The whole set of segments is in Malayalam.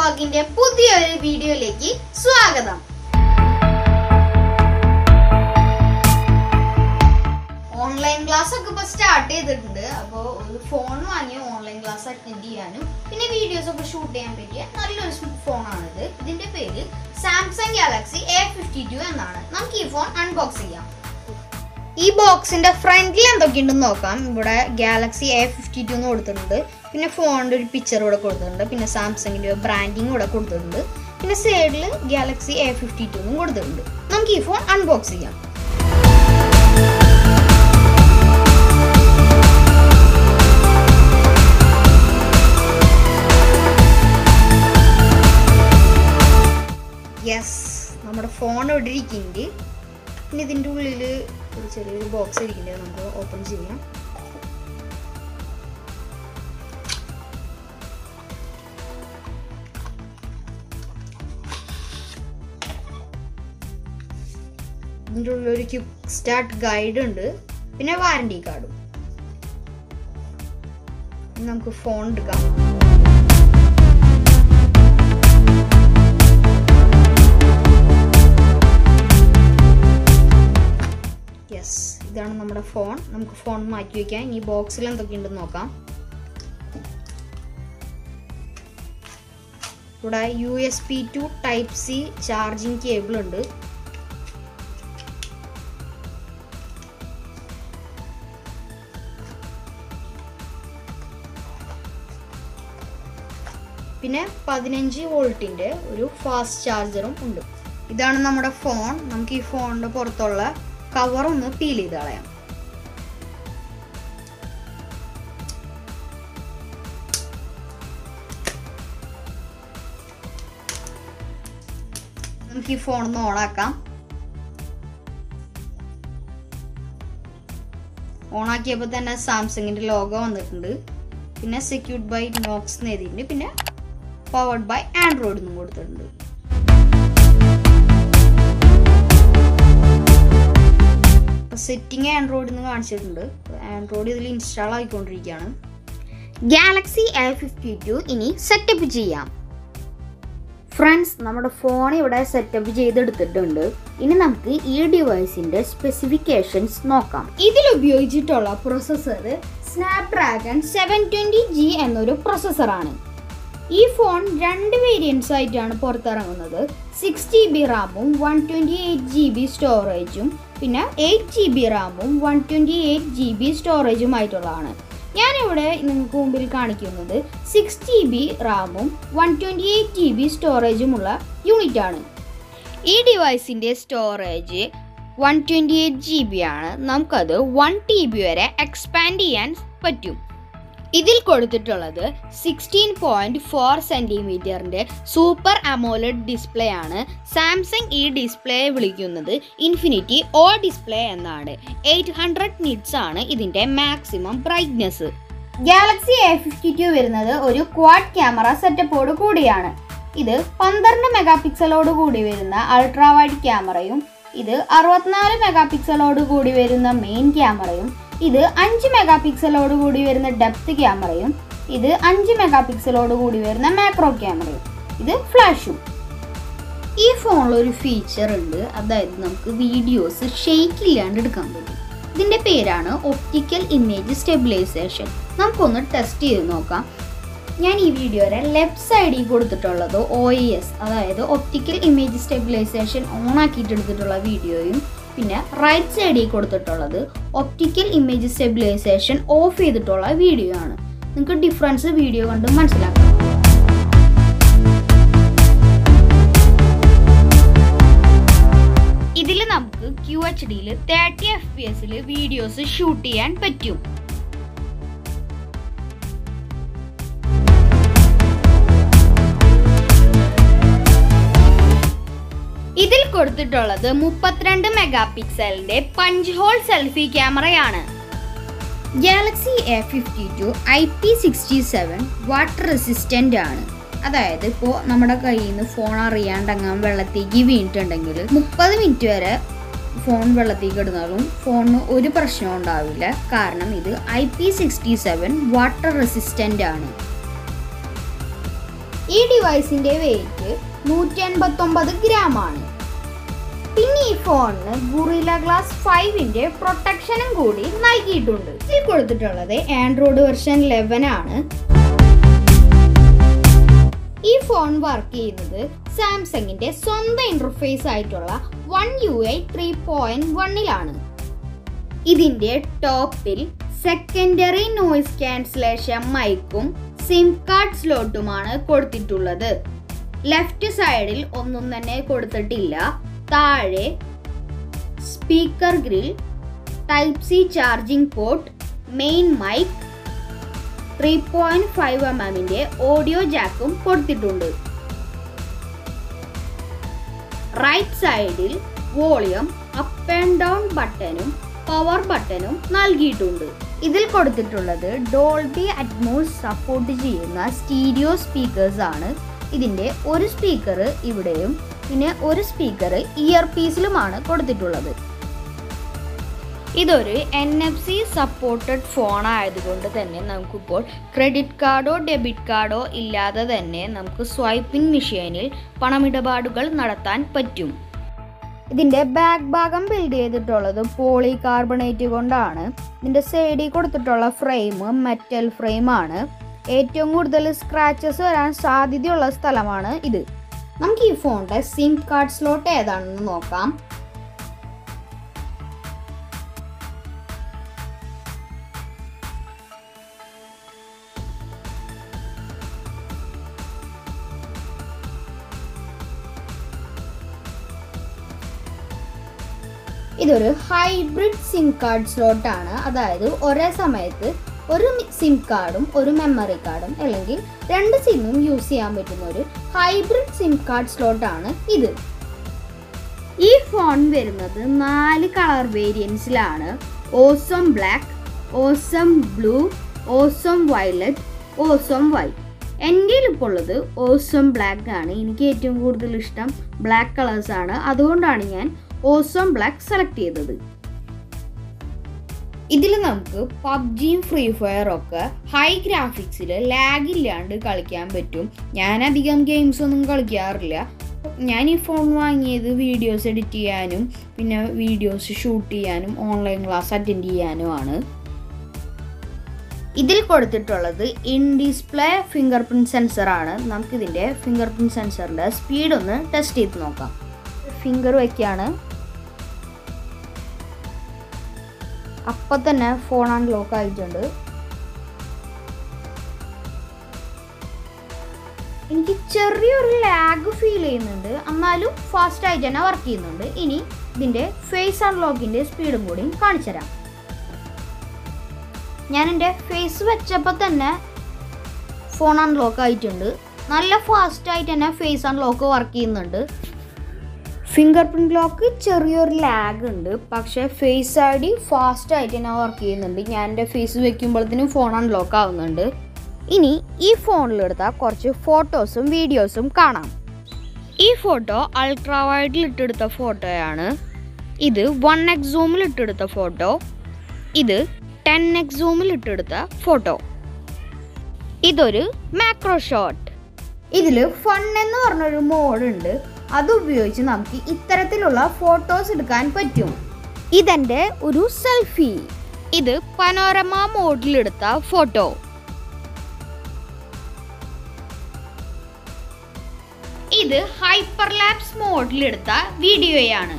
വ്ളോഗിന്റെ പുതിയൊരു വീഡിയോയിലേക്ക് സ്വാഗതം ഓൺലൈൻ ക്ലാസ് ഒക്കെ ഇപ്പൊ സ്റ്റാർട്ട് ചെയ്തിട്ടുണ്ട് അപ്പോൾ ഒരു ഫോൺ വാങ്ങി ഓൺലൈൻ ക്ലാസ് അറ്റൻഡ് ചെയ്യാനും പിന്നെ വീഡിയോസ് ഒക്കെ ഷൂട്ട് ചെയ്യാൻ പറ്റിയ നല്ലൊരു ഫോണാണിത് ഇതിന്റെ പേര് Samsung Galaxy A fifty two എന്നാണ് നമുക്ക് ഈ ഫോൺ അൺബോക്സ് ചെയ്യാം ഈ ബോക്സിന്റെ ഫ്രണ്ടിൽ എന്തൊക്കെയുണ്ടെന്ന് നോക്കാം ഇവിടെ ഗാലക്സി എ ഫിഫ്റ്റി ടു എന്ന് കൊടുത്തിട്ടുണ്ട് പിന്നെ ഫോണിന്റെ ഒരു പിക്ചർ ഇവിടെ കൊടുത്തിട്ടുണ്ട് പിന്നെ സാംസങ്ങിന്റെ ബ്രാൻഡിങ് ഇവിടെ കൊടുത്തിട്ടുണ്ട് പിന്നെ സൈഡിൽ ഗാലക്സി എ ഫിഫ്റ്റി ടു എന്നും കൊടുത്തിട്ടുണ്ട് നമുക്ക് ഈ ഫോൺ അൺബോക്സ് ചെയ്യാം യെസ് നമ്മുടെ ഫോൺ ഇവിടെ ഇരിക്കുന്നുണ്ട് പിന്നെ ഇതിൻ്റെ ഉള്ളിൽ ഒരു ചെറിയൊരു ബോക്സ് ഇരിക്കുന്നുണ്ട് അത് നമുക്ക് ഓപ്പൺ ചെയ്യാം ഇതിൻ്റെ ഉള്ളിൽ ഒരു ക്വിക്ക് സ്റ്റാർട്ട് ഗൈഡ് ഉണ്ട് പിന്നെ വാറണ്ടി കാർഡും നമുക്ക് ഫോൺ എടുക്കാം യെസ് ഇതാണ് നമ്മുടെ ഫോൺ നമുക്ക് ഫോൺ മാറ്റി വയ്ക്കാം ഇനി ബോക്സിൽ എന്തൊക്കെയുണ്ടെന്ന് നോക്കാം ഇവിടെ U S B to type C charging cable ഉണ്ട് പിന്നെ പതിനഞ്ച് വോൾട്ടിൻ്റെ ഒരു ഫാസ്റ്റ് ചാർജറും ഉണ്ട് ഇതാണ് നമ്മുടെ ഫോൺ നമുക്ക് ഈ ഫോണിൻ്റെ പുറത്തുള്ള കവർ ഒന്ന് പീൽ ചെയ്ത് കളയാം നമുക്ക് ഈ ഫോൺ ഒന്ന് ഓണാക്കാം ഓണാക്കിയപ്പോൾ തന്നെ സാംസങ്ങിന്റെ ലോഗോ വന്നിട്ടുണ്ട് പിന്നെ സെക്യൂർഡ് ബൈ നോക്സ് എന്ന് എഴുതിയിട്ടുണ്ട് പിന്നെ പവർഡ് ബൈ ആൻഡ്രോയിഡ് എന്നും കൊടുത്തിട്ടുണ്ട് സെറ്റിംഗ് ആൻഡ്രോയിഡ് എന്ന് കാണിച്ചിട്ടുണ്ട് ആൻഡ്രോയിഡ് ഇതിൽ ഇൻസ്റ്റാൾ ആയിക്കൊണ്ടിരിക്കുകയാണ് ഗാലക്സി എ ഫിഫ്റ്റി ടു ഇനി സെറ്റപ്പ് ചെയ്യാം ഫ്രണ്ട്സ് നമ്മുടെ ഫോൺ ഇവിടെ സെറ്റപ്പ് ചെയ്തെടുത്തിട്ടുണ്ട് ഇനി നമുക്ക് ഈ ഡിവൈസിന്റെ സ്പെസിഫിക്കേഷൻസ് നോക്കാം ഇതിൽ ഉപയോഗിച്ചിട്ടുള്ള processor Snapdragon seven twenty G എന്നൊരു പ്രൊസസ്സറാണ് ഈ ഫോൺ രണ്ട് വേരിയൻസ് ആയിട്ടാണ് പുറത്തിറങ്ങുന്നത് സിക്സ് ജി ബി റാമും one twenty eight G B സ്റ്റോറേജും പിന്നെ എയ്റ്റ് ജി ബി റാമും one twenty eight G B സ്റ്റോറേജും ആയിട്ടുള്ളതാണ് ഞാനിവിടെ നിങ്ങൾക്ക് മുമ്പിൽ കാണിക്കുന്നത് സിക്സ് ജി ബി റാമും one twenty eight G B സ്റ്റോറേജുമുള്ള യൂണിറ്റാണ് ഈ ഡിവൈസിൻ്റെ storage one twenty eight G B ആണ് നമുക്കത് വൺ ടി ബി വരെ എക്സ്പാൻഡ് ചെയ്യാൻ പറ്റും ഇതിൽ കൊടുത്തിട്ടുള്ളത് സിക്സ്റ്റീൻ പോയിന്റ് ഫോർ സെൻറ്റിമീറ്ററിൻ്റെ സൂപ്പർ അമോലഡ് ഡിസ്പ്ലേ ആണ് സാംസങ് ഈ ഡിസ്പ്ലേ വിളിക്കുന്നത് ഇൻഫിനിറ്റി ഓ ഡിസ്പ്ലേ എന്നാണ് എയ്റ്റ് ഹൺഡ്രഡ് നിറ്റ്സ് ആണ് ഇതിൻ്റെ maximum brightness Galaxy A fifty two വരുന്നത് ഒരു ക്വാഡ് ക്യാമറ സെറ്റപ്പോട് കൂടിയാണ് ഇത് പന്ത്രണ്ട് മെഗാ പിക്സലോട് കൂടി വരുന്ന അൾട്രാ വൈഡ് ക്യാമറയും ഇത് അറുപത്തിനാല് മെഗാ പിക്സലോട് കൂടി വരുന്ന മെയിൻ ക്യാമറയും ഇത് അഞ്ച് മെഗാ പിക്സലോട് കൂടി വരുന്ന ഡെപ്ത് ക്യാമറയും ഇത് അഞ്ച് മെഗാ പിക്സലോട് കൂടി വരുന്ന മാക്രോ ക്യാമറയും ഇത് ഫ്ലാഷും ഈ ഫോണിൽ ഒരു ഫീച്ചർ ഉണ്ട് അതായത് നമുക്ക് വീഡിയോസ് ഷെയ്ക്ക് ഇല്ലാണ്ട് എടുക്കാൻ പറ്റും ഇതിൻ്റെ പേരാണ് ഒപ്റ്റിക്കൽ ഇമേജ് സ്റ്റെബിലൈസേഷൻ നമുക്കൊന്ന് ടെസ്റ്റ് ചെയ്ത് നോക്കാം ഞാൻ ഈ വീഡിയോയുടെ ലെഫ്റ്റ് സൈഡിൽ കൊടുത്തിട്ടുള്ളത് ഒ ഇ എസ് അതായത് ഒപ്റ്റിക്കൽ ഇമേജ് സ്റ്റെബിലൈസേഷൻ ഓൺ ആക്കിയിട്ട് എടുത്തിട്ടുള്ള വീഡിയോയും പിന്നെ റൈറ്റ് സൈഡിൽ കൊടുത്തിട്ടുള്ളത് ഒപ്റ്റിക്കൽ ഇമേജ് സ്റ്റെബിലൈസേഷൻ ഓഫ് ചെയ്തിട്ടുള്ള വീഡിയോ ആണ് നിങ്ങൾക്ക് ഡിഫറൻസ് വീഡിയോ കണ്ട് മനസ്സിലാക്കാം ഇതിൽ നമുക്ക് ക്യു എച്ച് ഡിയിൽ തേർട്ടി എഫ് പി എസിൽ വീഡിയോസ് ഷൂട്ട് ചെയ്യാൻ പറ്റും ഇതിൽ കൊടുത്തിട്ടുള്ളത് മുപ്പത്തിരണ്ട് മെഗാ പിക്സലിന്റെ പഞ്ച് ഹോൾ സെൽഫി ക്യാമറയാണ് Galaxy A fifty to I P sixty seven water resistant ആണ് അതായത് ഇപ്പോൾ നമ്മുടെ കയ്യിൽ നിന്ന് ഫോൺ അറിയാണ്ടങ്ങാൻ വെള്ളത്തേക്ക് വീണിട്ടുണ്ടെങ്കിൽ മുപ്പത് മിനിറ്റ് വരെ ഫോൺ വെള്ളത്തേക്ക് ഇടുന്നാലും ഫോണിന് ഒരു പ്രശ്നവും ഉണ്ടാവില്ല കാരണം ഇത് I P sixty seven water resistant ആണ് ഈ ഡിവൈസിന്റെ വെയിറ്റ് നൂറ്റി എൺപത്തൊമ്പത് ഗ്രാം ആണ് പിന്നെ ഈ ഫോണിന് ഗുറില ഗ്ലാസ് ഫൈവിന്റെ പ്രൊട്ടക്ഷനും കൂടി നൽകിയിട്ടുണ്ട് ഇതിൽ കൊടുത്തിട്ടുള്ളത് ആൻഡ്രോയിഡ് വെർഷൻ ലെവൻ ആണ് ഈ ഫോൺ വർക്ക് ചെയ്യുന്നത് സാംസങ്ങിന്റെ സ്വന്തം ഇന്റർഫേസ് ആയിട്ടുള്ള one U I three point വണ്ണിലാണ് ഇതിന്റെ ടോപ്പിൽ സെക്കൻഡറി നോയിസ് ക്യാൻസലേഷൻ മൈക്കും സിം കാർഡ് സ്ലോട്ടുമാണ് കൊടുത്തിട്ടുള്ളത് ലെഫ്റ്റ് സൈഡിൽ ഒന്നും തന്നെ കൊടുത്തിട്ടില്ല താഴെ speaker grill type C charging port main mic three point five M എമ്മിന്റെ ഓഡിയോ ജാക്കും കൊടുത്തിട്ടുണ്ട് റൈറ്റ് സൈഡിൽ വോളിയം അപ്പ് ആൻഡ് ഡൗൺ ബട്ടണും പവർ ബട്ടണും നൽകിയിട്ടുണ്ട് ഇതിൽ കൊടുത്തിട്ടുള്ളത് ഡോൾബി അറ്റ്മോസ് സപ്പോർട്ട് ചെയ്യുന്ന സ്റ്റീരിയോ സ്പീക്കേഴ്സ് ആണ് ഇതിന്റെ ഒരു സ്പീക്കർ ഇവിടെയും പിന്നെ ഒരു സ്പീക്കർ ഇയർ പീസിലുമാണ് കൊടുത്തിട്ടുള്ളത് ഇതൊരു N F C supported phone ആയതുകൊണ്ട് തന്നെ നമുക്കിപ്പോൾ ക്രെഡിറ്റ് കാർഡോ ഡെബിറ്റ് കാർഡോ ഇല്ലാതെ തന്നെ നമുക്ക് സ്വൈപ്പിംഗ് മെഷീനിൽ പണമിടപാടുകൾ നടത്താൻ പറ്റും ഇതിന്റെ ബാക്ക് ഭാഗം ബിൽഡ് ചെയ്തിട്ടുള്ളത് പോളി കാർബണേറ്റ് കൊണ്ടാണ് ഇതിന്റെ സൈഡിൽ കൊടുത്തിട്ടുള്ള ഫ്രെയിം മെറ്റൽ ഫ്രെയിം ആണ് ഏറ്റവും കൂടുതൽ സ്ക്രാച്ചസ് വരാൻ സാധ്യതയുള്ള സ്ഥലമാണ് ഇത് നമുക്ക് ഈ ഫോണിന്റെ സിം കാർഡ് സ്ലോട്ട് ഏതാണെന്ന് നോക്കാം ഇതൊരു ഹൈബ്രിഡ് സിം കാർഡ് സ്ലോട്ട് ആണ് അതായത് ഒരേ സമയത്ത് ഒരു സിം കാർഡും ഒരു മെമ്മറി കാർഡും അല്ലെങ്കിൽ രണ്ട് സിമ്മും യൂസ് ചെയ്യാൻ പറ്റുന്ന ഒരു ഹൈബ്രിഡ് സിം കാർഡ് സ്ലോട്ട് ആണ് ഇത് ഈ ഫോൺ വരുന്നത് നാല് കളർ വേരിയൻസിലാണ് awesome black awesome blue awesome violet awesome white എൻ്റെ ഇപ്പോൾ ഉള്ളത് ഓസം ബ്ലാക്ക് ആണ് എനിക്ക് ഏറ്റവും കൂടുതൽ ഇഷ്ടം ബ്ലാക്ക് കളേഴ്സ് ആണ് അതുകൊണ്ടാണ് ഞാൻ ഓസം ബ്ലാക്ക് സെലക്ട് ചെയ്തത് ഇതിൽ നമുക്ക് പബ്ജിയും ഫ്രീ ഫയറും ഒക്കെ ഹൈ ഗ്രാഫിക്സിൽ ലാഗ് ഇല്ലാണ്ട് കളിക്കാൻ പറ്റും ഞാൻ അധികം ഗെയിംസ് ഒന്നും കളിക്കാറില്ല ഞാൻ ഈ ഫോൺ വാങ്ങിയത് വീഡിയോസ് എഡിറ്റ് ചെയ്യാനും പിന്നെ വീഡിയോസ് ഷൂട്ട് ചെയ്യാനും ഓൺലൈൻ ക്ലാസ് അറ്റൻഡ് ചെയ്യാനുമാണ് ഇതിൽ കൊടുത്തിട്ടുള്ളത് ഇൻ ഡിസ്പ്ലേ ഫിംഗർ പ്രിൻറ്റ് സെൻസറാണ് നമുക്കിതിൻ്റെ ഫിംഗർ പ്രിൻറ്റ് സെൻസറിൻ്റെ സ്പീഡ് ഒന്ന് ടെസ്റ്റ് ചെയ്ത് നോക്കാം ഫിംഗർ വയ്ക്കുകയാണ് അപ്പം തന്നെ ഫോൺ അൺലോക്ക് ആയിട്ടുണ്ട് എനിക്ക് ചെറിയൊരു ലാഗ് ഫീൽ ചെയ്യുന്നുണ്ട് എന്നാലും ഫാസ്റ്റ് ആയിട്ട് തന്നെ വർക്ക് ചെയ്യുന്നുണ്ട് ഇനി ഇതിൻ്റെ ഫേസ് അൺലോക്കിൻ്റെ സ്പീഡും കൂടി കാണിച്ചു തരാം ഞാൻ എൻ്റെ ഫേസ് വെച്ചപ്പോൾ തന്നെ ഫോൺ അൺലോക്ക് ആയിട്ടുണ്ട് നല്ല ഫാസ്റ്റ് ആയിട്ട് തന്നെ ഫേസ് അൺലോക്ക് വർക്ക് ചെയ്യുന്നുണ്ട് ഫിംഗർ പ്രിൻറ്റ് ലോക്ക് ചെറിയൊരു ലാഗ് ഉണ്ട് പക്ഷേ ഫേസ് ഐ ഡി ഫാസ്റ്റ് ആയിട്ട് തന്നെ വർക്ക് ചെയ്യുന്നുണ്ട് ഞാൻ എൻ്റെ ഫേസ് വെക്കുമ്പോഴത്തേനും ഫോൺ അൺലോക്ക് ആവുന്നുണ്ട് ഇനി ഈ ഫോണിലെടുത്ത കുറച്ച് ഫോട്ടോസും വീഡിയോസും കാണാം ഈ ഫോട്ടോ അൾട്രാ വൈഡിൽ ഇട്ടെടുത്ത ഫോട്ടോയാണ് ഇത് വൺ എക്സ് സൂമിൽ ഇട്ടെടുത്ത ഫോട്ടോ ഇത് ടെൻ എക്സ് സൂമിൽ ഇട്ടെടുത്ത ഫോട്ടോ ഇതൊരു മാക്രോ ഷോട്ട് ഇതിൽ ഫൺ എന്ന് പറഞ്ഞൊരു മോഡ് ഉണ്ട് അത് ഉപയോഗിച്ച് നമുക്ക് ഇത്തരത്തിലുള്ള ഫോട്ടോസ് എടുക്കാൻ പറ്റും ഇതെൻ്റെ ഒരു സെൽഫി ഇത് പനോരമ മോഡിലെടുത്ത ഫോട്ടോ ഇത് ഹൈപ്പർലാപ്സ് മോഡിലെടുത്ത വീഡിയോയാണ്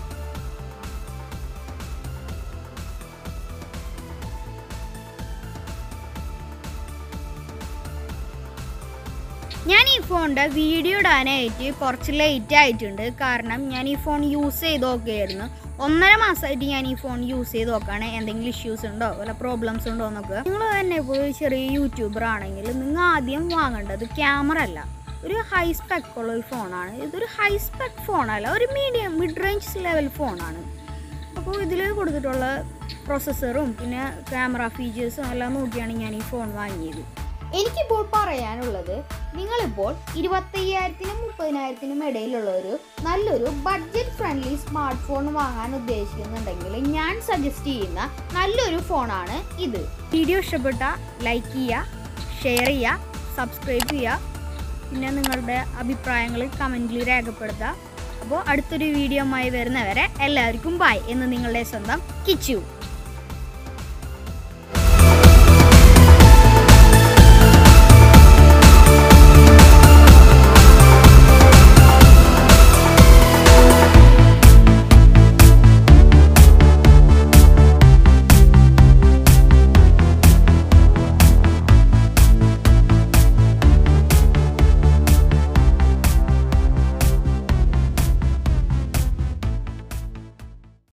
ഞാൻ ഈ ഫോണിൻ്റെ വീഡിയോ ഇടാനായിട്ട് കുറച്ച് ലേറ്റ് ആയിട്ടുണ്ട് കാരണം ഞാൻ ഈ ഫോൺ യൂസ് ചെയ്ത് നോക്കുകയായിരുന്നു ഒന്നര മാസമായിട്ട് ഞാൻ ഈ ഫോൺ യൂസ് ചെയ്ത് നോക്കുകയാണ് എന്തെങ്കിലും ഇഷ്യൂസ് ഉണ്ടോ വല്ല പ്രോബ്ലംസ് ഉണ്ടോ എന്നൊക്കെ നിങ്ങൾ തന്നെ ഇപ്പോൾ ഒരു ചെറിയ യൂട്യൂബർ ആണെങ്കിൽ നിങ്ങൾ ആദ്യം വാങ്ങേണ്ടത് ക്യാമറ അല്ല ഒരു ഹൈ സ്പെക്ക് ഉള്ള ഒരു ഫോണാണ് ഇതൊരു ഹൈ സ്പെക്ക് ഫോണല്ല ഒരു മീഡിയം മിഡ് റേഞ്ച് ലെവൽ ഫോണാണ് അപ്പോൾ ഇതിൽ കൊടുത്തിട്ടുള്ള പ്രോസസ്സറും പിന്നെ ക്യാമറ ഫീച്ചേഴ്സും എല്ലാം നോക്കിയാണ് ഞാൻ ഈ ഫോൺ വാങ്ങിയത് എനിക്കിപ്പോൾ പറയാനുള്ളത് നിങ്ങളിപ്പോൾ ഇരുപത്തയ്യായിരത്തിനും മുപ്പതിനായിരത്തിനും ഇടയിലുള്ള ഒരു നല്ലൊരു ബഡ്ജറ്റ് ഫ്രണ്ട്ലി സ്മാർട്ട് ഫോൺ വാങ്ങാൻ ഉദ്ദേശിക്കുന്നുണ്ടെങ്കിൽ ഞാൻ സജസ്റ്റ് ചെയ്യുന്ന നല്ലൊരു ഫോണാണ് ഇത് വീഡിയോ ഇഷ്ടപ്പെട്ട ലൈക്ക് ചെയ്യുക ഷെയർ ചെയ്യുക സബ്സ്ക്രൈബ് ചെയ്യുക പിന്നെ നിങ്ങളുടെ അഭിപ്രായങ്ങൾ കമൻറ്റിൽ രേഖപ്പെടുത്തുക അപ്പോൾ അടുത്തൊരു വീഡിയോയുമായി വരുന്നവരെ എല്ലാവർക്കും ബായ് എന്ന് നിങ്ങളുടെ സ്വന്തം കിച്ചു